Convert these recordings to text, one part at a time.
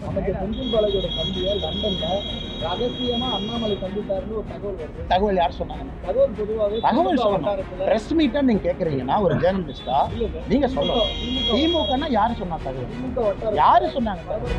அமைச்சர் செந்தில் பாலாஜியோட தம்பியை லண்டன்ல ரகசியமா அண்ணாமலை சந்தித்தாருன்னு ஒரு தகவல் வருது தகவல் யார் சொன்னாங்க தகவல் பொதுவாகவே தகவல் திமுக சொல்லணும். வட்டாரத்துல பிரஸ் மீட்டா நீங்க கேக்குறீங்கன்னா ஒரு ஜேர்னலிஸ்டா இல்ல இல்ல நீங்க சொல்லணும் திமுக திமுகனா யாரு சொன்னா தகவல் திமுக வட்டாரம் யாரு சொன்னாங்க தகவல்?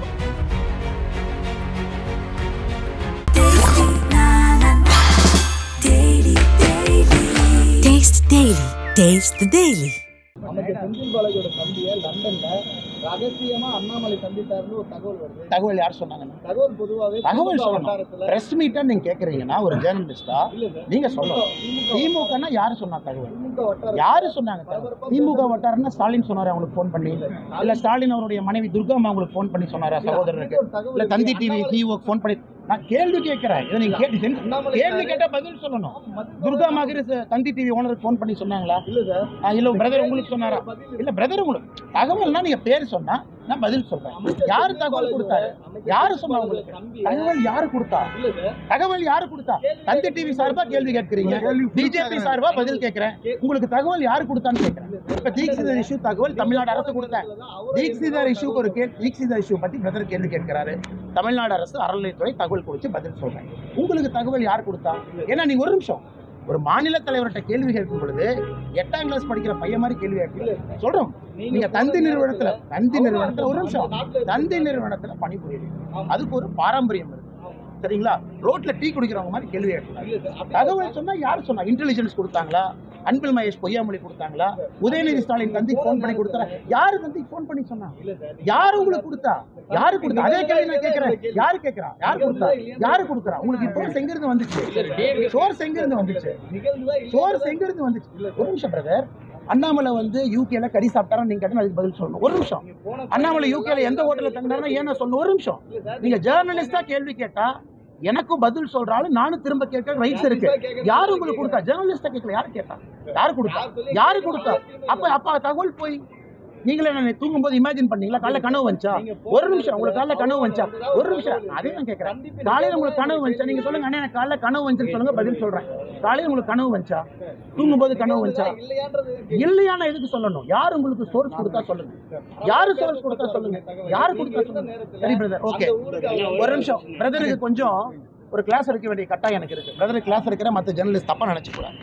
Taste Daily. Taste the Daily. அமைச்சர் செந்தில் பாலாஜியோட தம்பியை லண்டன்ல ரகசியமா அண்ணாமலை சந்தித்தாருன்னு ஒரு தகவல் வருது தகவல் யார் சொன்னாங்க தகவல் பொதுவாகவே தகவல் திமுக சொல்லணும். வட்டாரத்துல பிரஸ் மீட்டா நீங்க கேக்குறீங்கன்னா ஒரு ஜேர்னலிஸ்டா இல்ல இல்ல நீங்க சொல்லணும் திமுக திமுகனா யாரு சொன்னா தகவல் திமுக வட்டாரம் யாரு சொன்னாங்க தகவல்? திமுக வட்டாரம்னா ஸ்டாலின் சொன்னாரு அவங்களுக்கு ஃபோன் பண்ணி இல்ல ஸ்டாலின் அவருடைய மனைவி துர்கா அம்மா உங்களுக்கு ஃபோன் பண்ணி சொன்னாரா சகோதரருக்கு ஒரு தகவல் இல்ல தந்தி இருக்கு. டிவி சிஓ ஃபோன் பண்ணி நான் கேள்வி கேட்கிறேன் இதை நீங்க கேட்டு அண்ணாமலை கேள்வி கேட்டா பதில் சொல்லணும் துர்கா மகிரி தந்தி டிவி ஓனருக்கு ஃபோன் பண்ணி சொன்னாங்களா இல்ல சார் ஆ, இல்ல பிரதர் உங்களுக்கு சொன்னாரா பதில் இல்ல பிரதர் உங்களுக்கு தகவல்னா நீங்க பேர் சொன்னா நான் பதில் சொல்றேன் யாரு தகவல் கொடுத்தாரு யாரு சொன்னா உங்களுக்கு தகவல் யாரு கொடுத்தா இல்ல சார் தகவல் யாரு கொடுத்தா தந்தி டிவி சார்பா கேள்வி கேட்கறீங்க பிஜேபி சார்பா பதில் கேட்கிறேன் உங்களுக்கு தகவல் யாரு கொடுத்தான்னு கேட்கிறேன் இப்ப தீக்ஷிதர் இஷ்யூ தகவல் தமிழ்நாடு அரசு கொடுத்தேன் தீக்ஷிதர் இஷ்யூக்கு ஒரு கேள்வி தீக்ஷிதர் இஷ்யூ பத்தி பிரதர் கேள்வி கேட்கிறாரு தமிழ்நாடு அரசு அறநிலைத்துறை தகவல் குறித்து பதில் சொல்றேன் உங்களுக்கு தகவல் யார் கொடுத்தா ஏன்னா நீங்க ஒரு நிமிஷம் ஒரு மாநில தலைவர்கிட்ட கேள்வி கேட்கும் பொழுது எட்டாம் கிளாஸ் படிக்கிற பையன் மாதிரி கேள்வி கேட்கல சொல்றோம் நீங்க தந்தி நிறுவனத்துல தந்தி நிறுவனத்துல ஒரு நிமிஷம் தந்தி நிறுவனத்துல பணிபுரியுறீங்க அதுக்கு ஒரு பாரம்பரியம் இருக்கு சரிங்களா ரோட்ல டீ குடிக்கிறவங்க மாதிரி கேள்வி கேட்கலாம் தகவல் சொன்னா யார் சொன்னா இன்டெலிஜென்ஸ் கொடுத்தாங்களா அன்பில் மகேஷ் பொய்யாமொழி கொடுத்தாங்களா உதயநிதி ஸ்டாலின் தந்திக்கு ஃபோன் பண்ணி கொடுத்தாரா யாரு தந்திக்கு ஃபோன் பண்ணி சொன்னா யாரு உங்களுக்கு கொடுத்தா யாரு கொடுத்தா அதே கேள்வி நான் கேட்கிறேன் யாரு கேட்கறா யாரு கொடுத்தா யாரு கொடுக்குறா உங்களுக்கு இப்போ எங்க இருந்து வந்துச்சு சோர்ஸ் எங்க இருந்து வந்துச்சு நிகழ்வுதான் இல்ல சோர்ஸ் எங்க இருந்து வந்துச்சு ஒரு நிமிஷம் பிரதர் அண்ணாமலை வந்து யூகேல கறி சாப்பிட்டாரா நீங்க கேட்டா அதுக்கு பதில் சொல்லணும் ஒரு நிமிஷம் போன அண்ணாமலை யூகேல எந்த ஹோட்டல்ல தங்கினாருன்னா ஏன்னா சொல்லணும் ஒரு நிமிஷம் நீங்க ஜேர்னலிஸ்டா கேள்வி கேட்டா எனக்கும் பதில் சொல்றாலும் நானும் திரும்ப கேட்க ரைட்ஸ் இருக்கு யாரு உங்களுக்கு கொடுத்தா ஜேர்னலிஸ்டா கேட்கல யாரு கேட்டா யாரு கொடுத்தா யாரு கொடுத்தா அப்ப அப்ப தகவல் போய் நீங்களே நான் தூங்கும்போது இமேஜின் பண்ணீங்களா காலைல கனவு வந்துச்சா ஒரு நிமிஷம் உங்களுக்கு காலைல கனவு வந்துச்சா ஒரு நிமிஷம் அதே நான் கேட்கறேன் காலையில உங்களுக்கு கனவு வந்துச்சா நீங்க சொல்லுங்க அண்ணா எனக்கு காலைல கனவு வந்துச்சுன்னு சொல்லுங்க பதில் சொல்றேன் காலையில உங்களுக்கு கனவு வந்துச்சா தூங்கும்போது கனவு வந்துச்சா இல்லையான்றது இல்லையான எதுக்கு சொல்லணும் யார் உங்களுக்கு சோர்ஸ் கொடுத்தா சொல்லுங்க யாரு சோர்ஸ் கொடுத்தா சொல்லுங்க யாரு கொடுத்தா சொல்லுங்க சரி பிரதர் ஓகே ஒரு நிமிஷம் பிரதருக்கு கொஞ்சம் ஒரு கிளாஸ் எடுக்க வேண்டிய கட்டாயம் எனக்கு இருக்கு பிரதருக்கு கிளாஸ் எடுக்கிற மற்ற ஜெர்னலிஸ்ட் தப்பா நினைச்சுக்கூடாது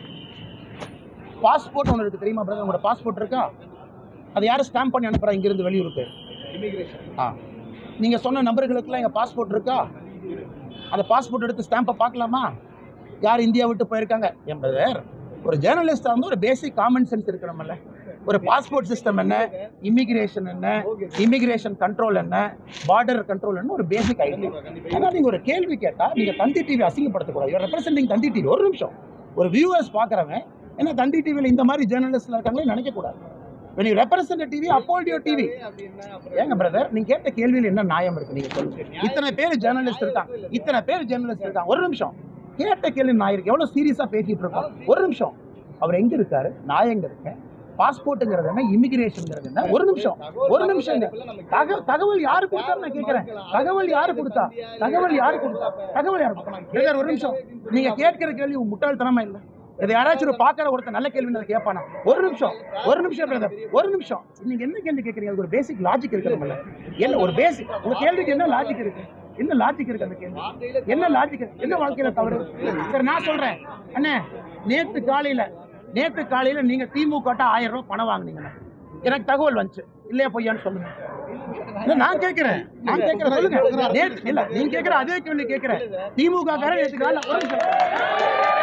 பாஸ்போர்ட் ஒன்று இருக்கு தெரியுமா பிரதர் உங்களோட பாஸ்போர்ட் இருக்கா அது யாரும் ஸ்டாம்ப் பண்ணி அனுப்புறா இங்கிருந்து வெளியூருக்கு ஆ நீங்க சொன்ன நபர்களுக்கெல்லாம் எங்க பாஸ்போர்ட் இருக்கா அந்த பாஸ்போர்ட் எடுத்து ஸ்டாம்பை பார்க்கலாமா யார் இந்தியா விட்டு போயிருக்காங்க என் பிரதர் ஒரு ஜேர்னலிஸ்டாக வந்து ஒரு பேசிக் காமன் சென்ஸ் இருக்கணும்ல ஒரு பாஸ்போர்ட் சிஸ்டம் என்ன இமிகிரேஷன் என்ன இமிகிரேஷன் கண்ட்ரோல் என்ன பார்டர் கண்ட்ரோல் என்ன ஒரு பேசிக் ஐடியா ஆனால் நீங்கள் ஒரு கேள்வி கேட்டால் நீங்கள் தந்தி டிவி அசிங்கப்படுத்தக்கூடாது யூர் ரெப்ரசென்டிங் தந்தி டிவி ஒரு நிமிஷம் ஒரு வியூவர்ஸ் பார்க்குறவன் ஏன்னா தந்தி டிவியில் இந்த மாதிரி ஜேர்னலிஸ்ட்ல இருக்காங்களே நினைக்கக்கூடாது when you represent a TV uphold your TV ஏங்க பிரதர் நீங்க கேட்ட கேள்வியில் என்ன நியாயம் இருக்கு நீங்க சொல்லுங்க இத்தனை பேர் ஜேர்னலிஸ்ட் இருக்காங்க இத்தனை பேர் ஜேர்னலிஸ்ட் இருக்காங்க ஒரு நிமிஷம் கேட்ட கேள்வி நான் இருக்கு எவ்வளவு சீரியஸா பேசிட்டு இருக்கோம் ஒரு நிமிஷம் அவர் எங்க இருக்காரு நான் எங்க இருக்கேன் பாஸ்போர்ட்டுங்கிறது என்ன இமிகிரேஷன்ங்கிறது என்ன ஒரு நிமிஷம் ஒரு நிமிஷம் இல்ல. தக- தகவல் யாரு கொடுத்தாரு நான் கேட்கிறேன் தகவல் யாரு கொடுத்தா தகவல் யாரு கொடுத்தா தகவல் யாரு கொடுத்தா பிரதர் ஒரு நிமிஷம் நீங்க கேட்கிற கேள்வி உங்க முட்டாள்தனமா இல்ல இதை யாராச்சும் ஒரு பார்க்குற ஒருத்தர் நல்ல கேள்வி கேட்பானா ஒரு நிமிஷம் ஒரு நிமிஷம் பிரதர் ஒரு நிமிஷம் நீங்க என்ன கேள்வி கேட்குறீங்க அதுக்கு ஒரு பேசிக் லாஜிக் இருக்கணும்ல என்ன ஒரு பேசிக் உங்க கேள்விக்கு என்ன லாஜிக் இருக்கு என்ன லாஜிக் இருக்கு அந்த கேள்வி என்ன லாஜிக் என்ன வாழ்க்கையில தவறு சரி நான் சொல்றேன் அண்ணே நேத்து காலையில நேத்து காலையில நீங்க திமுக ஆயிரம் ரூபாய் பணம் வாங்குனீங்க எனக்கு தகவல் வந்துச்சு இல்லையா பொய்யான்னு சொல்லுங்க இல்ல நான் கேக்குறேன் நான் கேக்குறேன் சொல்லுங்க நேத்து இல்ல நீங்க கேக்குற அதே கேள்வி கேக்குறேன் திமுக காரன் நேத்து காலையில ஒரு நிமிஷம்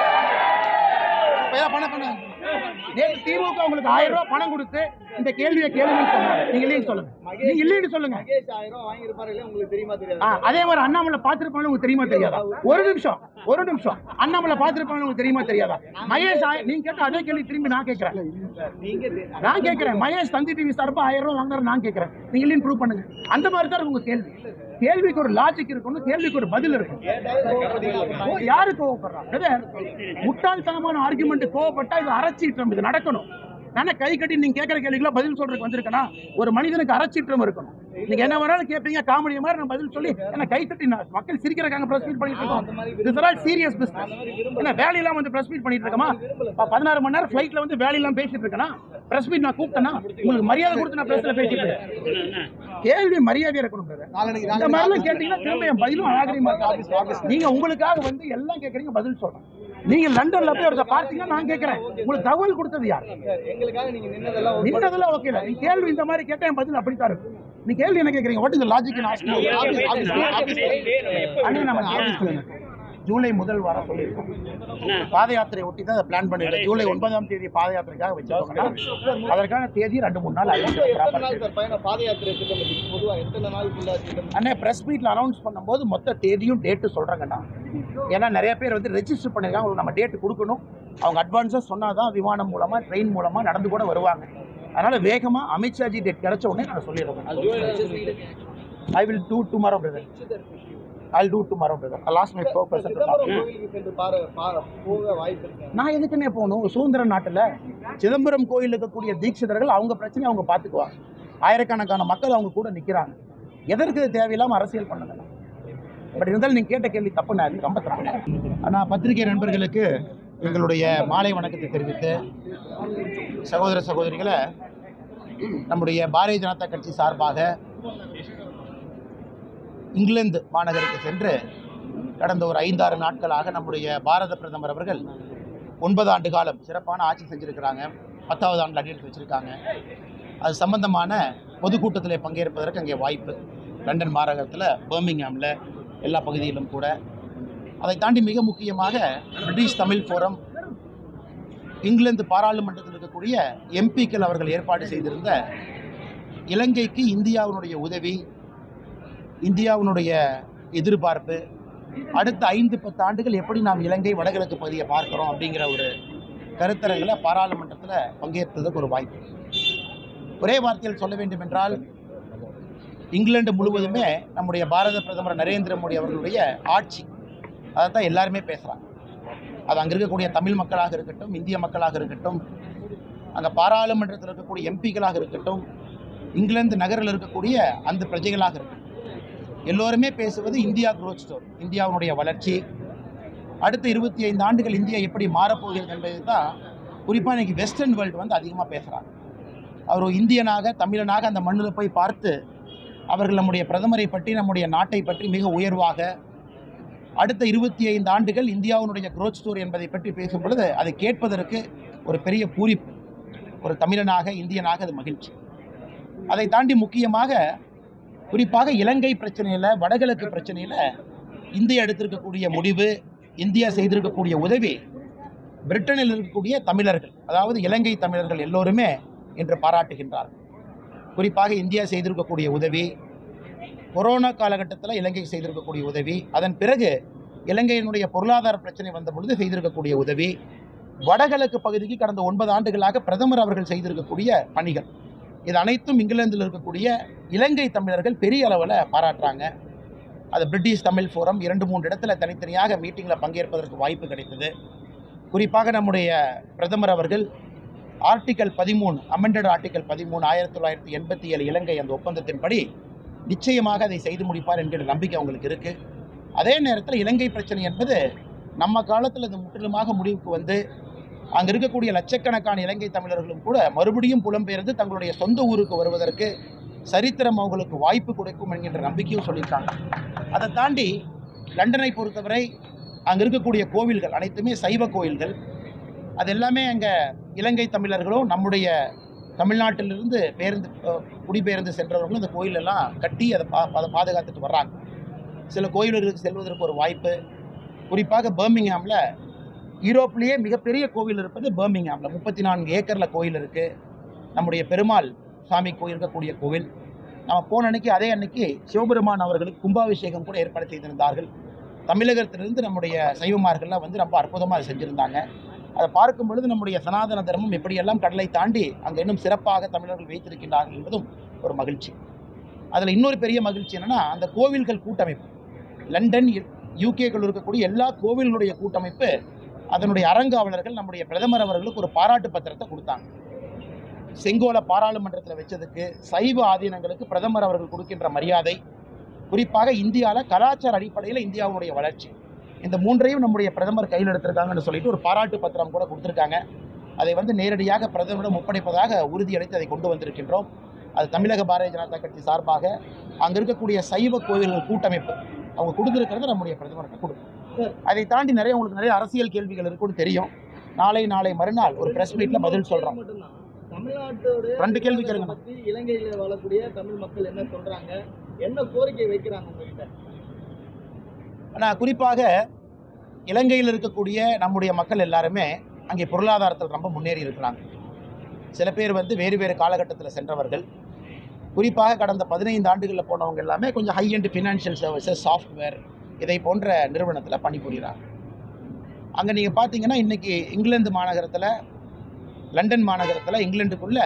பையா, பணம் பணம் நேத்து திமுக உங்களுக்கு ஆயிரம் ரூபாய் பணம் கொடுத்து இந்த கேள்வியை கேளுங்கன்னு சொன்னாங்க நீங்க இல்லைன்னு சொல்லுங்க நீங்க இல்லைன்னு சொல்லுங்க மகேஷ் ஆயிரம் வாங்கியிருப்பாரு இல்லையா உங்களுக்கு தெரியுமா தெரியாது ஆ, அதே மாதிரி அண்ணாமலை பார்த்திருப்பாங்க உங்களுக்கு தெரியுமா தெரியாதா ஒரு நிமிஷம் ஒரு நிமிஷம் அண்ணாமலை பார்த்திருப்பாங்க உங்களுக்கு தெரியுமா தெரியாதா மகேஷ் ஆய- நீங்க கேட்ட அதே கேள்வி திரும்பி நான் கேட்கிறேன் நீங்க தெ- நான் கேட்கிறேன் மகேஷ் தந்தி டிவி சார்பா ஆயிரம் ரூபாய் வாங்குறாரு நான் கேட்கிறேன் நீங்க இல்லைன்னு ப்ரூவ் பண்ணுங்க அந்த மாதிரி தான் உங்க கேள்வி கேள்விக்கு ஒரு லாஜிக் இருக்கணும் கேள்விக்கு ஒரு பதில் இருக்கும் ஓ, யாரு கோவப்படுறா பிரதர் முட்டாள்தனமான ஆர்குமெண்ட் கோவப்பட்டா இது அரசிட்டம் இது நடக்கணும் நான் கை கட்டி நீங்க கேட்குற கேள்விக்கெல்லாம் பதில் சொல்றதுக்கு வந்திருக்கேனா ஒரு மனிதனுக்கு அறச்சீற்றம் இருக்கணும் நீங்க என்ன வேணாலும் கேட்பீங்க காமெடி மாதிரி நான் பதில் சொல்லி என்ன கை தட்டி நான் மக்கள் சிரிக்கிறக்காங்க பிரஸ் மீட் பண்ணிட்டு இருக்கோம் this are all serious business என்ன வேலையெல்லாம் வந்து பிரஸ் மீட் பண்ணிட்டு இருக்கமா ப- பதினாறு மணி நேரம் ஃபிளைட்ல வந்து வேலையெல்லாம் பேசிட்டு இருக்கேனா பிரஸ் மீட் நான் கூப்பிட்டேனா உங்களுக்கு மரியாதை கொடுத்து நான் பிரஸ்ல பேசிட்டு இருக்கேன் கேள்வி மரியாதையா இருக்கணும் brother. இந்த மாதிரிலாம் கேட்டீங்கன்னா திரும்ப என் பதிலும் அநாகரிகமா இருக்கும். நீங்க உங்களுக்காக வந்து எல்லாம் கேட்கறீங்க பதில் சொல்றேன் நீங்க லண்டன்ல போய் ஒருத்தர் பார்த்தீங்கன்னா நான் கேட்கறேன் உங்களுக்கு தகவல் கொடுத்தது யார் எங்களுக்காக நீங்க நின்னதெல்லாம் ஒரு நின்றதெல்லாம் ஓகே இல்ல நீ கேள்வி இந்த மாதிரி கேட்டா என் பதில் அப்படித்தான் இருக்கும் நீ கேள்வி என்ன கேட்கறீங்க வாட் இஸ் லாஜிக் ஜூலை முதல் வாரம் சொல்லியிருக்கோம் பாத யாத்திரை ஒட்டி தான் அதை பிளான் பண்ணிருக்கோம் ஜூலை ஒன்பதாம் தேதி பாத யாத்திரைக்காக வச்சிருக்கோம்னா அதற்கான தேதி ரெண்டு மூணு நாள் எத்தனை நாள் ஆகும் சார் பயணம் பாத யாத்திரை திட்டமிட்டு பொதுவா எத்தனை நாளுக்குள்ள திட்டம் அண்ணே ப்ரெஸ் மீட்டில் அனௌன்ஸ் பண்ணும்போது மொத்த தேதியும் டேட்டு சொல்கிறாங்கண்ணா ஏன்னா நிறைய பேர் வந்து ரெஜிஸ்டர் பண்ணியிருக்காங்க அவங்களுக்கு நம்ம டேட்டு கொடுக்கணும் அவங்க அட்வான்ஸாக சொன்னால் தான் விமானம் மூலமாக ட்ரெயின் மூலமாக நடந்து கூட வருவாங்க அதனால் வேகமாக அமித்ஷாஜி டேட் கிடைச்ச உடனே நான் சொல்லிடுறேன் I will do tomorrow brother I do tomorrow brother last my four Chidambaram கோவிலுக்கு சென்று பார பா- போக வாய்ப்பு இருக்கு நான் எதுக்குன்னே போகணும் சுதந்திர நாட்டில் சிதம்பரம் கோயில் இருக்கக்கூடிய தீட்சிதர்கள் அவங்க பிரச்சனையை அவங்க பார்த்துக்குவாங்க ஆயிரக்கணக்கான மக்கள் அவங்க கூட நிற்கிறாங்க எதற்கு இது தேவையில்லாமல் அரசியல் பண்ணுங்க பட் இருந்தாலும் நீங்கள் கேட்ட கேள்வி தப்பு நான் ரொம்ப தப்பு ஆனால் பத்திரிகை நண்பர்களுக்கு எங்களுடைய மாலை வணக்கத்தை தெரிவித்து சகோதர சகோதரிகளை நம்முடைய பாரதிய ஜனதா கட்சி சார்பாக இங்கிலாந்து மாநகருக்கு சென்று கடந்த ஒரு ஐந்தாறு நாட்களாக நம்முடைய பாரத பிரதமர் அவர்கள் ஒன்பது ஆண்டு காலம் சிறப்பான ஆட்சி செஞ்சுருக்கிறாங்க பத்தாவது ஆண்டு அடியெடுத்து வச்சுருக்காங்க அது சம்பந்தமான பொதுக்கூட்டத்தில் பங்கேற்பதற்கு அங்கே வாய்ப்பு லண்டன் மாநகரத்தில் பர்மிங்ஹாமில் எல்லா பகுதியிலும் கூட அதை தாண்டி மிக முக்கியமாக பிரிட்டிஷ் தமிழ் ஃபோரம் இங்கிலாந்து பாராளுமன்றத்தில் இருக்கக்கூடிய எம்பிக்கள் அவர்கள் ஏற்பாடு செய்திருந்த இலங்கைக்கு இந்தியாவினுடைய உதவி இந்தியாவினுடைய எதிர்பார்ப்பு அடுத்த ஐந்து பத்து ஆண்டுகள் எப்படி நாம் இலங்கை வடகிழக்கு பகுதியை பார்க்கிறோம் அப்படிங்கிற ஒரு கருத்தரங்களை பாராளுமன்றத்தில் பங்கேற்பதற்கு ஒரு வாய்ப்பு ஒரே வார்த்தையில் சொல்ல வேண்டும் என்றால் இங்கிலாந்து முழுவதுமே நம்முடைய பாரத பிரதமர் நரேந்திர மோடி அவர்களுடைய ஆட்சி அதை தான் எல்லாருமே பேசுகிறாங்க அது அங்கே இருக்கக்கூடிய தமிழ் மக்களாக இருக்கட்டும் இந்திய மக்களாக இருக்கட்டும் அங்கே பாராளுமன்றத்தில் இருக்கக்கூடிய எம்பிக்களாக இருக்கட்டும் இங்கிலாந்து நகரில் இருக்கக்கூடிய அந்த பிரஜைகளாக இருக்கட்டும் எல்லோருமே பேசுவது இந்தியா growth ஸ்டோரி இந்தியாவுடைய வளர்ச்சி அடுத்த இருபத்தி ஐந்து ஆண்டுகள் இந்தியா எப்படி மாறப்போகிறது என்பது தான் குறிப்பாக இன்னைக்கு வெஸ்டர்ன் வேர்ல்டு வந்து அதிகமாக பேசுகிறாங்க அவர் ஒரு இந்தியனாக தமிழனாக அந்த மண்ணில் போய் பார்த்து அவர்கள் நம்முடைய பிரதமரை பற்றி நம்முடைய நாட்டை பற்றி மிக உயர்வாக அடுத்த இருபத்தி ஐந்து ஆண்டுகள் இந்தியாவினுடைய growth ஸ்டோரி என்பதை பற்றி பேசும் பொழுது அதை கேட்பதற்கு ஒரு பெரிய பூரிப்பு ஒரு தமிழனாக இந்தியனாக அது மகிழ்ச்சி அதை தாண்டி முக்கியமாக குறிப்பாக இலங்கை பிரச்சனையில் வடகிழக்கு பிரச்சனையில் இந்தியா எடுத்திருக்கக்கூடிய முடிவு இந்தியா செய்திருக்கக்கூடிய உதவி பிரிட்டனில் இருக்கக்கூடிய தமிழர்கள் அதாவது இலங்கை தமிழர்கள் எல்லோருமே இன்று பாராட்டுகின்றார்கள் குறிப்பாக இந்தியா செய்திருக்கக்கூடிய உதவி கொரோனா காலகட்டத்தில் இலங்கை செய்திருக்கக்கூடிய உதவி அதன் பிறகு இலங்கையினுடைய பொருளாதார பிரச்சனை வந்த பொழுது செய்திருக்கக்கூடிய உதவி வடகிழக்கு பகுதிக்கு கடந்த ஒன்பது ஆண்டுகளாக பிரதமர் அவர்கள் செய்திருக்கக்கூடிய பணிகள் இது அனைத்தும் இங்கிலாந்தில் இருக்கக்கூடிய இலங்கை தமிழர்கள் பெரிய அளவில் பாராட்டுறாங்க அது பிரிட்டிஷ் தமிழ் ஃபோரம் இரண்டு மூன்று இடத்துல தனித்தனியாக மீட்டிங்கில் பங்கேற்பதற்கு வாய்ப்பு கிடைத்தது குறிப்பாக நம்முடைய பிரதமர் அவர்கள் ஆர்டிக்கல் பதிமூணு அமெண்டட் ஆர்டிக்கல் பதிமூணு ஆயிரத்தி தொள்ளாயிரத்தி எண்பத்தி ஏழு இலங்கை அந்த ஒப்பந்தத்தின்படி நிச்சயமாக அதை செய்து முடிப்பார் என்கிற நம்பிக்கை அவங்களுக்கு இருக்குது அதே நேரத்தில் இலங்கை பிரச்சனை என்பது நம்ம காலத்தில் அது முற்றிலுமாக முடிவுக்கு வந்து அங்கே இருக்கக்கூடிய லட்சக்கணக்கான இலங்கை தமிழர்களும் கூட மறுபடியும் புலம்பெயர்ந்து தங்களுடைய சொந்த ஊருக்கு வருவதற்கு சரித்திரம் அவங்களுக்கு வாய்ப்பு கொடுக்கும் என்கின்ற நம்பிக்கையும் சொல்லியிருக்காங்க அதை தாண்டி லண்டனை பொறுத்தவரை அங்கே இருக்கக்கூடிய கோவில்கள் அனைத்துமே சைவ கோயில்கள் அது எல்லாமே அங்கே இலங்கை தமிழர்களும் நம்முடைய தமிழ்நாட்டிலிருந்து பேருந்து அஹ், குடிபெயர்ந்து சென்றவர்களும் அந்த கோயிலெல்லாம் கட்டி அதை பா அதை பாதுகாத்துட்டு வர்றாங்க சில கோயில்களுக்கு செல்வதற்கு ஒரு வாய்ப்பு குறிப்பாக பர்மிங்ஹாமில் யூரோப்லேயே மிகப்பெரிய கோவில் இருப்பது பர்மிங்ஹாமில் முப்பத்தி நான்கு ஏக்கரில் கோயில் இருக்குது நம்முடைய பெருமாள் சாமி கோயில் இருக்கக்கூடிய கோவில் நம்ம போன அன்னைக்கு அதே அன்னைக்கு சிவபெருமான் அவர்களுக்கு கும்பாபிஷேகம் கூட ஏற்பாடு செய்திருந்தார்கள் தமிழகத்திலிருந்து நம்முடைய சைவமார்கள்லாம் வந்து ரொம்ப அற்புதமாக அதை செஞ்சுருந்தாங்க அதை பார்க்கும் பொழுது நம்முடைய சனாதன தர்மம் எப்படியெல்லாம் கடலை தாண்டி அங்கே இன்னும் சிறப்பாக தமிழர்கள் வைத்திருக்கின்றார்கள் என்பதும் ஒரு மகிழ்ச்சி அதில் இன்னொரு பெரிய மகிழ்ச்சி என்னென்னா அந்த கோவில்கள் கூட்டமைப்பு லண்டன் யூகேக்குள் இருக்கக்கூடிய எல்லா கோவில்களுடைய கூட்டமைப்பு அதனுடைய அறங்காவலர்கள் நம்முடைய பிரதமர் அவர்களுக்கு ஒரு பாராட்டு பத்திரத்தை கொடுத்தாங்க செங்கோலை பாராளுமன்றத்தில் வச்சதுக்கு சைவ ஆதீனங்களுக்கு பிரதமர் அவர்கள் கொடுக்கின்ற மரியாதை குறிப்பாக இந்தியாவில் கலாச்சார அடிப்படையில் இந்தியாவுடைய வளர்ச்சி இந்த மூன்றையும் நம்முடைய பிரதமர் கையில் எடுத்திருக்காங்கன்னு சொல்லிட்டு ஒரு பாராட்டு பத்திரம் கூட கொடுத்துருக்காங்க அதை வந்து நேரடியாக பிரதமரிடம் ஒப்படைப்பதாக உறுதியளித்து அதை கொண்டு வந்திருக்கின்றோம் அது தமிழக பாரதிய ஜனதா கட்சி சார்பாக அங்கே இருக்கக்கூடிய சைவ கோயில்கள் கூட்டமைப்பு அவங்க கொடுத்துருக்கிறது நம்முடைய பிரதமர்கிட்ட கொடுக்கும் அதை தாண்டி நிறைய உங்களுக்கு நிறைய அரசியல் கேள்விகள் இருக்குன்னு தெரியும் நாளை நாளை மறுநாள் ஒரு பிரஸ் மீட்ல பதில் சொல்றோம் மட்டும்தான். தமிழ்நாட்டோட ரெண்டு கேள்வி கேளுங்க. பத்தி இலங்கையில வாழக்கூடிய தமிழ் மக்கள் என்ன சொல்றாங்க என்ன கோரிக்கை வைக்கிறாங்க உங்ககிட்ட ஆனால் குறிப்பாக இலங்கையில் இருக்கக்கூடிய நம்முடைய மக்கள் எல்லாருமே அங்கே பொருளாதாரத்தில் ரொம்ப முன்னேறி இருக்கிறாங்க சில பேர் வந்து வேறு வேறு காலகட்டத்தில் சென்றவர்கள் குறிப்பாக கடந்த பதினைந்து ஆண்டுகளில் போனவங்க எல்லாமே கொஞ்சம் high and financial services software இதை போன்ற நிறுவனத்தில் பணிபுரிகிறாங்க அங்கே நீங்கள் பார்த்தீங்கன்னா இன்றைக்கி இங்கிலாந்து மாநகரத்தில் லண்டன் மாநகரத்தில் இங்கிலாந்துக்குள்ள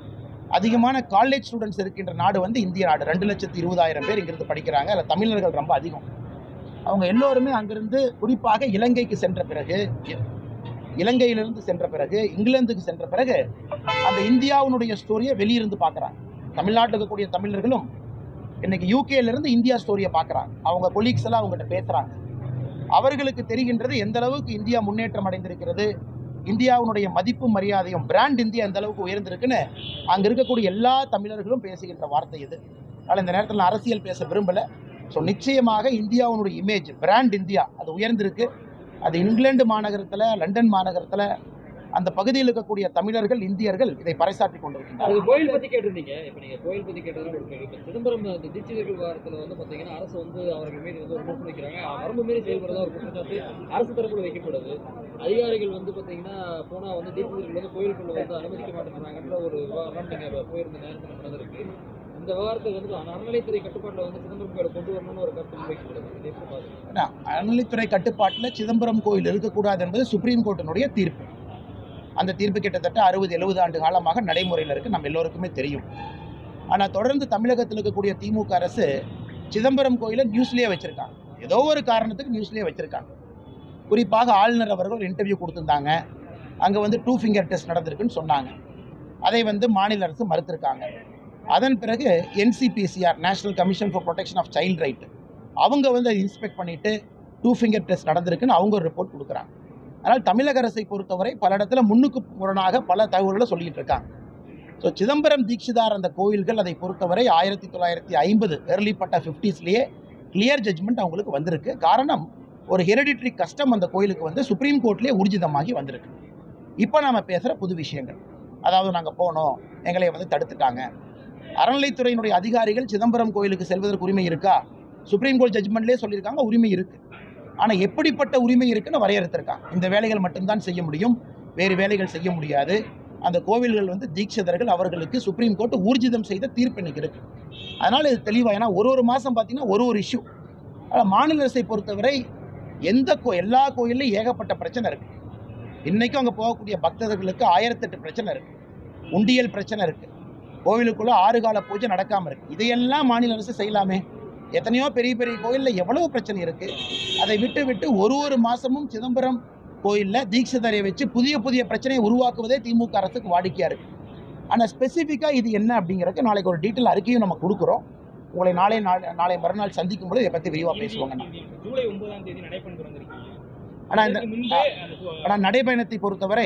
அதிகமான காலேஜ் ஸ்டூடெண்ட்ஸ் இருக்கின்ற நாடு வந்து இந்திய நாடு ரெண்டு லட்சத்தி இருபதாயிரம் பேர் இங்கிருந்து படிக்கிறாங்க அதில் தமிழர்கள் ரொம்ப அதிகம் அவங்க எல்லோருமே அங்கிருந்து குறிப்பாக இலங்கைக்கு சென்ற பிறகு இ- இலங்கையிலிருந்து சென்ற பிறகு இங்கிலாந்துக்கு சென்ற பிறகு அந்த இந்தியாவினுடைய ஸ்டோரியை வெளியிருந்து பார்க்குறாங்க தமிழ்நாட்டில் இருக்கக்கூடிய தமிழர்களும் இன்னைக்கு யூகேல இருந்து இந்தியா ஸ்டோரியை பார்க்குறாங்க அவங்க கொலீக்ஸ் எல்லாம் அவங்ககிட்ட பேசுகிறாங்க அவர்களுக்கு தெரிகின்றது எந்த அளவுக்கு இந்தியா முன்னேற்றம் அடைந்திருக்கிறது இந்தியாவினுடைய மதிப்பும் மரியாதையும் பிராண்ட் இந்தியா எந்த அளவுக்கு உயர்ந்திருக்குன்னு அங்கே இருக்கக்கூடிய எல்லா தமிழர்களும் பேசுகின்ற வார்த்தை இது அதனால் இந்த நேரத்தில் நான் அரசியல் பேச விரும்பலை ஸோ நிச்சயமாக இந்தியாவினுடைய இமேஜ் பிராண்ட் இந்தியா அது உயர்ந்திருக்கு அது இங்கிலாந்து மாநகரத்தில் லண்டன் மாநகரத்தில் அந்த பகுதியில் இருக்கக்கூடிய தமிழர்கள் இந்தியர்கள் இதை பறைசாற்றி கொண்டிருக்கின்றனர் அது கோயில் பத்தி கேட்டிருந்தீங்க இப்ப நீங்க கோயில் பத்தி கேட்டதுல ஒரு கேள்வி. இப்ப சிதம்பரம் அந்த தீட்சிதர்கள் வாரத்துல வந்து பாத்தீங்கன்னா அரசு வந்து அவர்கள் மீது வந்து ஒரு விமர்சனம் வைக்கிறாங்க வரம்பு மீறி செயல்படுறதா ஒரு குற்றச்சாட்டு அரசு தரப்புல வைக்கப்படுது அதிகாரிகள் வந்து பாத்தீங்கன்னா போனா வந்து தீட்சிதர்கள் வந்து கோயிலுக்குள்ள வந்து அனுமதிக்க மாட்டேங்கிறாங்கன்ற ஒரு விவகாரம் நீங்க போயிருந்த நேரத்தில் நடந்திருக்கு இந்த விவகாரத்தை வந்து அறநிலைத்துறை கட்டுப்பாட்டில் வந்து சிதம்பரம் கோயிலை கொண்டு வரணும்னு ஒரு கருத்து முன்வைக்கப்படுது இதை எப்படி பாக்குறீங்க? ஏன்னா, அறநிலைத்துறை கட்டுப்பாட்டில் சிதம்பரம் கோயில் இருக்கக்கூடாது என்பது சுப்ரீம் கோர்ட்டினுடைய தீர்ப்பு அந்த தீர்ப்பு கிட்டத்தட்ட அறுபது எழுபது ஆண்டு காலமாக நடைமுறையில் இருக்குது நம்ம எல்லோருக்குமே தெரியும் ஆனால் தொடர்ந்து தமிழகத்தில் இருக்கக்கூடிய திமுக அரசு சிதம்பரம் கோயிலை நியூஸ்லேயே வச்சுருக்காங்க ஏதோ ஒரு காரணத்துக்கு நியூஸ்லேயே வச்சுருக்காங்க குறிப்பாக ஆளுநர் அவர்கள் ஒரு இன்டர்வியூ கொடுத்துருந்தாங்க அங்கே வந்து டூ ஃபிங்கர் டெஸ்ட் நடந்திருக்குன்னு சொன்னாங்க அதை வந்து மாநில அரசு மறுத்திருக்காங்க அதன் பிறகு NCPCR national commission for protection of child right அவங்க வந்து அதை இன்ஸ்பெக்ட் பண்ணிவிட்டு டூ ஃபிங்கர் டெஸ்ட் நடந்திருக்குன்னு அவங்க ஒரு ரிப்போர்ட் கொடுக்குறாங்க அதனால் தமிழக அரசை பொறுத்தவரை பல இடத்துல முன்னுக்கு முரணாக பல தகவல்களை சொல்லிட்டு இருக்காங்க ஸோ சிதம்பரம் தீட்சிதார் அந்த கோயில்கள் அதை பொறுத்தவரை ஆயிரத்தி தொள்ளாயிரத்தி ஐம்பது ஏர்லி பட்ட ஃபிஃப்டிஸ்லேயே கிளியர் ஜட்ஜ்மெண்ட் அவங்களுக்கு வந்திருக்கு காரணம் ஒரு ஹெரிடிட்ரி கஸ்டம் அந்த கோயிலுக்கு வந்து சுப்ரீம் கோர்ட்லேயே ஊர்ஜிதமாகி வந்திருக்கு இப்போ நாம் பேசுகிற புது விஷயங்கள் அதாவது நாங்கள் போனோம் எங்களை வந்து தடுத்துட்டாங்க அறநிலைத்துறையினுடைய அதிகாரிகள் சிதம்பரம் கோயிலுக்கு செல்வதற்கு உரிமை இருக்கா சுப்ரீம் கோர்ட் ஜட்ஜ்மெண்ட்லேயே சொல்லியிருக்காங்க உரிமை இருக்குது ஆனால் எப்படிப்பட்ட உரிமை இருக்குன்னு வரையறுத்திருக்காங்க இந்த வேலைகள் மட்டும்தான் செய்ய முடியும் வேறு வேலைகள் செய்ய முடியாது அந்த கோவில்கள் வந்து தீட்சிதர்கள் அவர்களுக்கு சுப்ரீம் கோர்ட் ஊர்ஜிதம் செய்த தீர்ப்பு இன்னைக்கு இருக்கு அதனால் இது தெளிவாக ஏன்னா ஒரு ஒரு மாதம் பார்த்தீங்கன்னா ஒரு ஒரு இஷ்யூ ஆனால் மாநில அரசை பொறுத்தவரை எந்த கோ எல்லா கோயில்லையும் ஏகப்பட்ட பிரச்சனை இருக்கு இன்னைக்கும் அங்கே போகக்கூடிய பக்தர்களுக்கு ஆயிரத்தெட்டு பிரச்சனை இருக்கு உண்டியல் பிரச்சனை இருக்கு கோவிலுக்குள்ள ஆறு கால பூஜை நடக்காமல் இருக்கு இதையெல்லாம் மாநில அரசு செய்யலாமே எத்தனையோ பெரிய பெரிய கோயிலில் எவ்வளவு பிரச்சனை இருக்கு அதை விட்டு விட்டு ஒரு ஒரு மாசமும் சிதம்பரம் கோயிலில் தீட்சிதரை வச்சு புதிய புதிய பிரச்சனையை உருவாக்குவதே திமுக அரசுக்கு வாடிக்கையா இருக்கு ஆனால் ஸ்பெசிஃபிக்காக இது என்ன அப்படிங்கிறதுக்கு நாளைக்கு ஒரு டீட்டெயில் அறிக்கையும் நம்ம கொடுக்குறோம் உங்களை நாளை நாளை நாளை மறுநாள் சந்திக்கும் போது இதை பற்றி விரிவாக பேசுவாங்க நான் ஜூலை ஒன்பதாம் தேதி நடைபெண் திறந்திருக்கீங்க ஆனால் இந்த இதற்கு முன்பே அந்த சு- ஆனால் நடைபயணத்தை பொறுத்தவரை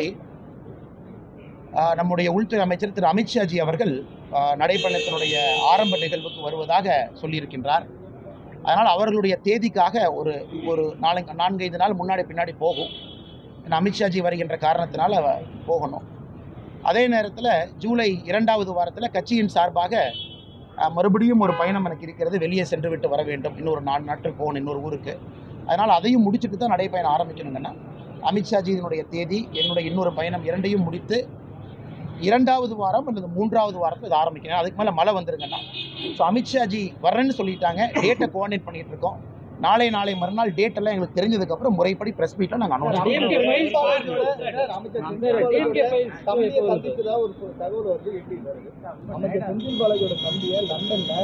ஆ, நம்முடைய உள்துறை அமைச்சர் திரு அமித்ஷாஜி அவர்கள் ஆ, நடைபயணத்தினுடைய ஆரம்ப நிகழ்வுக்கு வருவதாக சொல்லியிருக்கின்றார் அதனால் அவர்களுடைய தேதிக்காக ஒரு ஒரு நாலு நான்கைந்து நாள் முன்னாடி பின்னாடி போகும் ஏன்னா அமித்ஷாஜி வருகின்ற காரணத்தினால போகணும் அதே நேரத்தில் ஜூலை இரண்டாவது வாரத்தில் கட்சியின் சார்பாக ஆ, மறுபடியும் ஒரு பயணம் எனக்கு இருக்கிறது வெளியே சென்று விட்டு வர வேண்டும் இன்னொரு நாலு நாட்கள் போகணும் இன்னொரு ஊருக்கு அதனால் அதையும் முடிச்சுட்டு தான் நடைப்பயணம் ஆரம்பிக்கணுங்கன்னா அமித்ஷாஜியினுடைய தேதி என்னுடைய இன்னொரு பயணம் இரண்டையும் முடித்து இரண்டாவது வாரம் அல்லது மூன்றாவது வாரத்தில் இது ஆரம்பிக்கணும் அதுக்கு மேலே மழை வந்துருங்கண்ணா ஸோ அமித்ஷாஜி வரேன்னு சொல்லிட்டாங்க டேட்டை கோஆர்டினேட் பண்ணிட்டு இருக்கோம் நாளை நாளை மறுநாள் டேட் எல்லாம் எங்களுக்கு தெரிஞ்சதுக்கப்புறம் முறைப்படி ப்ரெஸ் மீட்டில் நாங்கள் அனௌன்ஸ் பண்ணுவோம் DMK files சார், அமைச்சர் சார், செந்தில் DMK பாலாஜியோட files தம்பியை எப்போ வருது? சந்திச்சதா ஒரு தகவல் வந்து எப்படி வருது அமைச்சர் செந்தில் பாலாஜியோட தம்பியை லண்டன்ல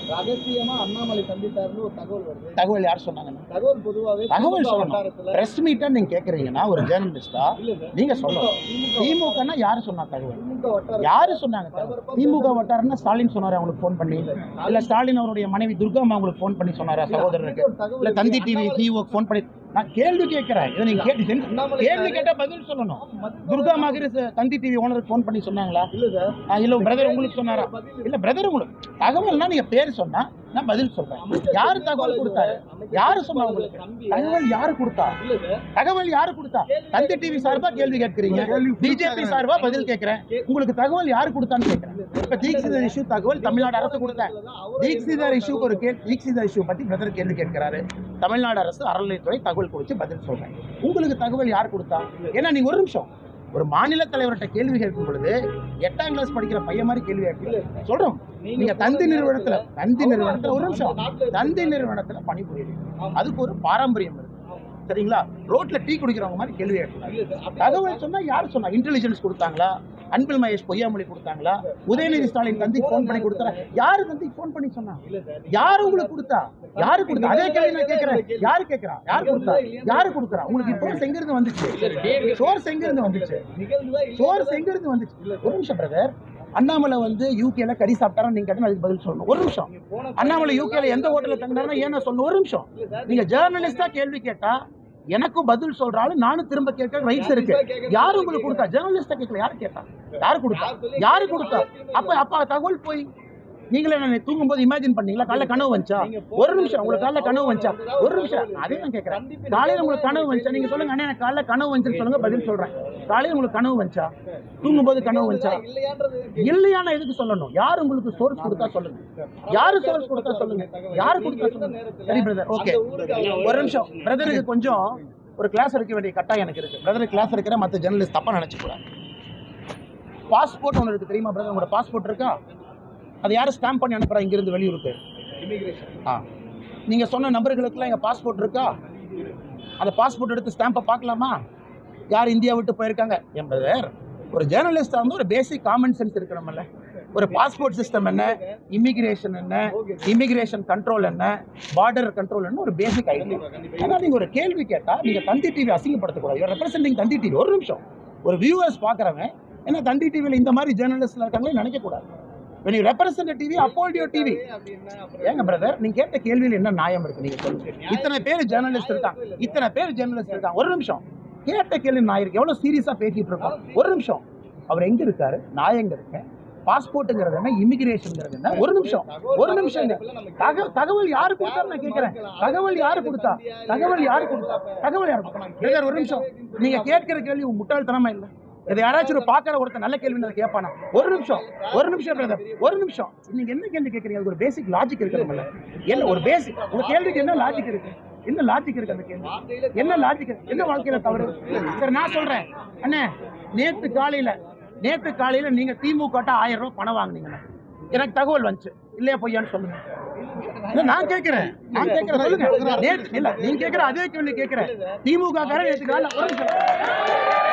ரகசியமா அண்ணாமலை சந்தித்தாருன்னு ஒரு தகவல் வருது தகவல் யார் சொன்னாங்க தகவல் பொதுவாகவே தகவல் திமுக சொல்லணும் வட்டாரத்துல பிரஸ் மீட்டா நீங்க கேக்குறீங்கன்னா ஒரு ஜேர்னலிஸ்டா இல்ல சார் நீங்க சொல்லணும் திமுக திமுகனா யாரு சொன்னா தகவல் திமுக வட்டாரம் யாரு சொன்னாங்க தகவல்? திமுக வட்டாரம்னா ஸ்டாலின் சொன்னாரு அவங்களுக்கு ஃபோன் பண்ணி இல்ல ஸ்டாலின் அவருடைய மனைவி துர்கா அம்மா உங்களுக்கு ஃபோன் பண்ணி சொன்னாரா சகோதரருக்கு ஒரு தகவல் இல்ல தந்தி இருக்கு. டிவி சிஓ ஃபோன் பண்ணி நான் கேள்வி கேட்கிறேன் இதை நீங்க கேட்டு அண்ணாமலை கேள்வி கேட்டா பதில் சொல்லணும் துர்கா மகிரி தந்தி டிவி ஓனருக்கு ஃபோன் பண்ணி சொன்னாங்களா இல்ல சார் ஆ, இல்ல பிரதர் உங்களுக்கு சொன்னாரா பதில் இல்ல பிரதர் உங்களுக்கு தகவல்னா நீங்க பேர் சொன்னா நான் பதில் சொல்றேன் யாரு தகவல் கொடுத்தாரு யாரு சொன்னா உங்களுக்கு தகவல் யாரு கொடுத்தா இல்ல சார் தகவல் யாரு கொடுத்தா தந்தி டிவி சார்பா கேள்வி கேட்கறீங்க பிஜேபி சார்பா பதில் கேட்கிறேன் உங்களுக்கு தகவல் யாரு கொடுத்தான்னு கேட்கிறேன் இப்ப தீக்ஷிதர் இஷ்யூ தகவல் தமிழ்நாடு அரசு கொடுத்தேன் தீக்ஷிதர் இஷ்யூக்கு ஒரு கேள்வி தீக்ஷிதர் இஷ்யூ பத்தி பிரதர் கேள்வி கேட்கிறாரு தமிழ்நாடு அரசு அறநிலைத்துறை தகவல் கொடுத்து பதில் சொல்றேன் உங்களுக்கு தகவல் யார் கொடுத்தா ஏன்னா நீங்க ஒரு நிமிஷம் ஒரு மாநில தலைவர்கிட்ட கேள்வி கேட்கும் பொழுது எட்டாம் கிளாஸ் படிக்கிற பையன் மாதிரி கேள்வி கேட்கல சொல்றோம் நீங்க தந்தி நிறுவனத்துல தந்தி நிறுவனத்துல ஒரு நிமிஷம் தந்தி நிறுவனத்துல பணிபுரியுறீங்க அதுக்கு ஒரு பாரம்பரியம் இருக்கு சரிங்களா ரோட்ல டீ குடிக்கிறவங்க மாதிரி கேள்வி கேட்கலாம் தகவல் சொன்னா யார் சொன்னா இன்டெலிஜென்ஸ் கொடுத்தாங்களா அன்பில் மகேஷ் பொய்யாமொழி கொடுத்தாங்களா உதயநிதி ஸ்டாலின் தந்திக்கு ஃபோன் பண்ணி கொடுத்தாரா யாரு தந்திக்கு ஃபோன் பண்ணி சொன்னா யாரு உங்களுக்கு கொடுத்தா யாரு கொடுத்தா அதே கேள்வி நான் கேட்கிறேன் யாரு கேட்கறா யாரு கொடுத்தா யாரு கொடுக்குறா உங்களுக்கு இப்போ எங்க இருந்து வந்துச்சு சோர்ஸ் எங்க இருந்து வந்துச்சு நிகழ்வுதான் இல்ல சோர்ஸ் எங்க இருந்து வந்துச்சு ஒரு நிமிஷம் பிரதர் அண்ணாமலை வந்து யூகேல கறி சாப்பிட்டாரா நீங்க கேட்டா அதுக்கு பதில் சொல்லணும் ஒரு நிமிஷம் அண்ணாமலை யூகேல எந்த ஹோட்டல்ல தங்கினாருன்னா ஏன்னா சொல்லணும் ஒரு நிமிஷம் நீங்க ஜேர்னலிஸ்டா கேள்வி கேட்டா எனக்கும் பதில் சொல்றாலும் நானும் திரும்ப கேட்க ரைட்ஸ் இருக்கு யாரு உங்களுக்கு கொடுத்தா ஜேர்னலிஸ்டா கேட்கல யாரு கேட்டா யாரு கொடுத்தா யாரு கொடுத்தா அப்ப அப்ப தகவல் போய் நீங்களே நான் தூங்கும்போது இமேஜின் பண்ணீங்களா காலைல கனவு வந்துச்சா ஒரு நிமிஷம் உங்களுக்கு காலைல கனவு வந்துச்சா ஒரு நிமிஷம் அதே நான் கேட்கறேன் காலையில உங்களுக்கு கனவு வந்துச்சா நீங்க சொல்லுங்க அண்ணா எனக்கு காலைல கனவு வந்துச்சுன்னு சொல்லுங்க பதில் சொல்றேன் காலையில உங்களுக்கு கனவு வந்துச்சா தூங்கும்போது கனவு வந்துச்சா இல்லையான்றது இல்லையான எதுக்கு சொல்லணும் யார் உங்களுக்கு சோர்ஸ் கொடுத்தா சொல்லுங்க யாரு சோர்ஸ் கொடுத்தா சொல்லுங்க யாரு கொடுத்தா சொல்லுங்க சரி பிரதர் ஓகே ஒரு நிமிஷம் பிரதருக்கு கொஞ்சம் ஒரு கிளாஸ் எடுக்க வேண்டிய கட்டாயம் எனக்கு இருக்கு பிரதருக்கு கிளாஸ் எடுக்கிற மற்ற ஜெர்னலிஸ்ட் தப்பா நினைச்சுக்கூடாது பாஸ்போர்ட் ஒன்று இருக்கு தெரியுமா பிரதர் உங்களோட பாஸ்போர்ட் இருக்கா அது யாரும் ஸ்டாம்ப் பண்ணி அனுப்புறா இங்கிருந்து வெளியூருக்கு ஆ நீங்க சொன்ன நபர்களுக்கெல்லாம் எங்க பாஸ்போர்ட் இருக்கா அந்த பாஸ்போர்ட் எடுத்து ஸ்டாம்பை பார்க்கலாமா யார் இந்தியா விட்டு போயிருக்காங்க என் பிரதர் ஒரு ஜேர்னலிஸ்டாக வந்து ஒரு பேசிக் காமன் சென்ஸ் இருக்கணும்ல ஒரு பாஸ்போர்ட் சிஸ்டம் என்ன இமிகிரேஷன் என்ன இமிகிரேஷன் கண்ட்ரோல் என்ன பார்டர் கண்ட்ரோல் என்ன ஒரு பேசிக் ஐடியா ஆனால் நீங்கள் ஒரு கேள்வி கேட்டால் நீங்கள் தந்தி டிவி அசிங்கப்படுத்தக்கூடாது யூர் ரெப்ரசென்டிங் தந்தி டிவி ஒரு நிமிஷம் ஒரு வியூவர்ஸ் பார்க்குறவன் ஏன்னா தந்தி டிவியில் இந்த மாதிரி ஜேர்னலிஸ்ட்ல இருக்காங்களே நினைக்கக்கூடாது when you represent a TV uphold your TV ஏங்க பிரதர் நீங்க கேட்ட கேள்வியில் என்ன நியாயம் இருக்கு நீங்க சொல்லுங்க இத்தனை பேர் ஜேர்னலிஸ்ட் இருக்காங்க இத்தனை பேர் ஜேர்னலிஸ்ட் இருக்காங்க ஒரு நிமிஷம் கேட்ட கேள்வி நான் இருக்கு எவ்வளவு சீரியஸா பேசிட்டு இருக்கோம் ஒரு நிமிஷம் அவர் எங்க இருக்காரு நான் எங்க இருக்கேன் பாஸ்போர்ட்டுங்கிறது என்ன இமிகிரேஷன்ங்கிறது என்ன ஒரு நிமிஷம் ஒரு நிமிஷம் இல்ல. தக- தகவல் யாரு கொடுத்தாரு நான் கேட்கிறேன் தகவல் யாரு கொடுத்தா தகவல் யாரு கொடுத்தா தகவல் யாரு கொடுத்தா பிரதர் ஒரு நிமிஷம் நீங்க கேட்கிற கேள்வி உங்க முட்டாள்தனமா இல்ல இதை யாராச்சும் ஒரு பார்க்குற ஒருத்தர் நல்ல கேள்வி அதை கேட்பானா ஒரு நிமிஷம் ஒரு நிமிஷம் பிரதர் ஒரு நிமிஷம் நீங்க என்ன கேள்வி கேட்குறீங்க அதுக்கு ஒரு பேசிக் லாஜிக் இருக்கணும்ல என்ன ஒரு பேசிக் உங்க கேள்விக்கு என்ன லாஜிக் இருக்கு என்ன லாஜிக் இருக்கு அந்த கேள்வி என்ன லாஜிக் என்ன வாழ்க்கையில தவறு சரி நான் சொல்றேன் அண்ணே நேத்து காலையில நேத்து காலையில நீங்க திமுக ஆயிரம் ரூபாய் பணம் வாங்குனீங்க எனக்கு தகவல் வந்துச்சு இல்லையா பொய்யான்னு சொல்லுங்க இல்ல நான் கேக்குறேன் நான் கேக்குறேன் சொல்லுங்க நேத்து இல்ல நீங்க கேக்குற அதே கேள்வி கேக்குறேன் திமுக காரன் நேத்து காலையில ஒரு நிமிஷம்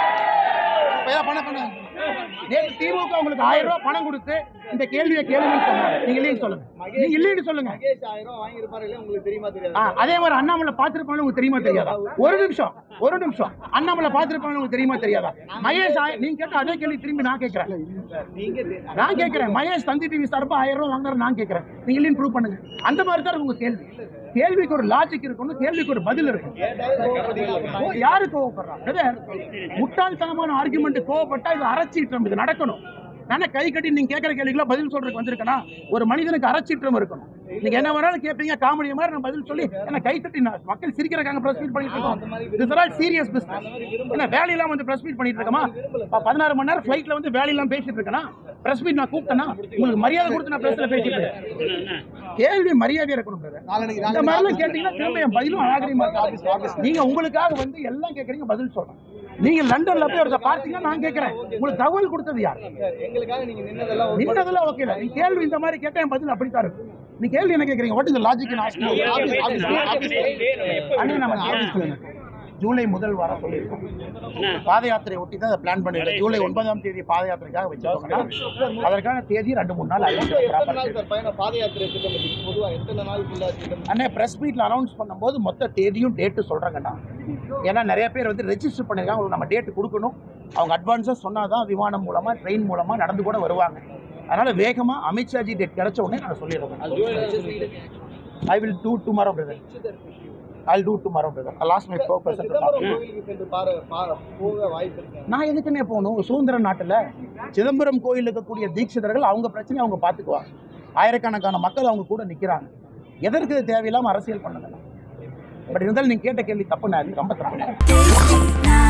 பையா, பணம் பணம் நேத்து திமுக உங்களுக்கு ஆயிரம் ரூபாய் பணம் கொடுத்து இந்த கேள்வியை கேளுங்கன்னு சொன்னாங்க நீங்க இல்லைன்னு சொல்லுங்க நீங்க இல்லைன்னு சொல்லுங்க மகேஷ் ஆயிரம் வாங்கியிருப்பாரு இல்லையா உங்களுக்கு தெரியுமா ஆ, தெரியாது அதே மாதிரி அண்ணாமலை பார்த்திருப்பாங்க உங்களுக்கு தெரியுமா தெரியாதா ஒரு நிமிஷம் ஒரு நிமிஷம் அண்ணாமலை பார்த்திருப்பாங்க உங்களுக்கு தெரியுமா தெரியாதா மகேஷ் ஆய- நீங்க கேட்ட அதே கேள்வி திரும்பி நான் கேட்கிறேன் நீங்க தெ- நான் கேட்கிறேன் மகேஷ் தந்தி டிவி சார்பா ஆயிரம் ரூபாய் வாங்குறாரு நான் கேட்கிறேன் நீங்க இல்லைன்னு ப்ரூவ் பண்ணுங்க அந்த மாதிரி தான் உங்க கேள்வி கேள்விக்கு ஒரு லாஜிக் இருக்கணும் கேள்விக்கு ஒரு பதில் இருக்கும் கேட்டாவே கோவப்படுறீங்க. அப்ப ஓ, யாரு கோவப்படுறா பிரதர் முட்டாள்தனமான ஆர்குமெண்ட் கோவப்பட்டா இது அரசீற்றம் இது நடக்கணும் நானே கை கட்டி நீங்க கேட்கற கேள்விக்கெல்லாம் பதில் சொல்றதுக்கு வந்திருக்கனா ஒரு மனிதனுக்கு அறச்சீற்றம் இருக்கணும் நீங்க என்ன வேணாலும் கேட்பீங்க காமெடி மாதிரி நான் பதில் சொல்லி என்ன கை தட்டி நான் மக்கள் சிரிக்கிறக்காங்க பிரஸ் மீட் பண்ணிட்டு இருக்கோம் this are all serious business என்ன வேலையெல்லாம் வந்து பிரஸ் மீட் பண்ணிட்டு இருக்கமா ப- பதினாறு மணி நேரம் ஃபிளைட்ல வந்து வேலையெல்லாம் பேசிட்டு இருக்கனா பிரஸ் மீட் நான் கூப்பிட்டேனா உங்களுக்கு மரியாதை கொடுத்து நான் பிரஸ்ல பேசிட்டு இருக்கேன் கேள்வி மரியாதை இருக்கணும் brother. இந்த மாதிரிலாம் கேட்டீங்கன்னா திரும்ப என் பதிலும் அழகரிமா நீங்க உங்களுக்காக வந்து எல்லாம் கேட்கறீங்க பதில் சொல்றேன் நீங்க லண்டன்ல போய் ஒருத்த பார்த்தீங்கன்னா நான் கேட்கறேன் உங்களுக்கு தகவல் கொடுத்தது யார் எங்களுக்காக நீங்க நின்னதெல்லாம் ஒரு நின்றதெல்லாம் ஓகே இல்ல நீ கேள்வி இந்த மாதிரி கேட்டா என் பதில் அப்படித்தான் இருக்கு நீ கேள்வி என்ன கேட்கறீங்க what is logic office office office அண்ணே நம்ம ஆபீஸ்ல ஜூலை முதல் வாரம் சொல்லியிருக்கோம் பாத யாத்திரை ஒட்டி தான் அதை பிளான் பண்ணிருக்கோம் ஜூலை ஒன்பதாம் தேதி பாத யாத்திரைக்காக வச்சிருக்கோம்னா அதற்கான தேதி ரெண்டு மூணு நாள் எத்தனை நாள் அறிவிச்சிருக்கோம் சார் பயணம் பாத யாத்திரை திட்டமிட்டு பொதுவா எத்தனை நாளுக்குள்ள திட்டம் அண்ணே ப்ரெஸ் மீட்டில் அனௌன்ஸ் பண்ணும்போது மொத்த தேதியும் டேட்டு சொல்கிறாங்கண்ணா ஏன்னா நிறைய பேர் வந்து ரெஜிஸ்டர் பண்ணியிருக்காங்க அவங்களுக்கு நம்ம டேட்டு கொடுக்கணும் அவங்க அட்வான்ஸாக சொன்னால் தான் விமானம் மூலமாக ட்ரெயின் மூலமாக நடந்து கூட வருவாங்க அதனால் வேகமாக அமித்ஷாஜி டேட் கிடைச்ச உடனே நான் சொல்லிடுறேன் அது ஜூலைல தான் சொல்லிட்டு I will do tomorrow brother I do tomorrow brother last my four Chidambaram கோவிலுக்கு சென்று பாரு பா- போக வாய்ப்பு இருக்கு நான் எதுக்குன்னே போகணும் சுதந்திர நாட்டில் சிதம்பரம் கோயில் இருக்கக்கூடிய தீட்சிதர்கள் அவங்க பிரச்சனையை அவங்க பார்த்துக்குவாங்க ஆயிரக்கணக்கான மக்கள் அவங்க கூட நிற்கிறாங்க எதற்கு இது தேவையில்லாமல் அரசியல் பண்ணுங்க பட் இருந்தாலும் நீங்கள் கேட்ட கேள்வி தப்பு நான் ரொம்ப தப்பு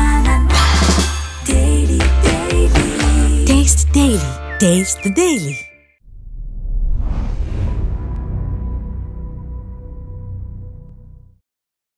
Taste the Daily. Taste the Daily.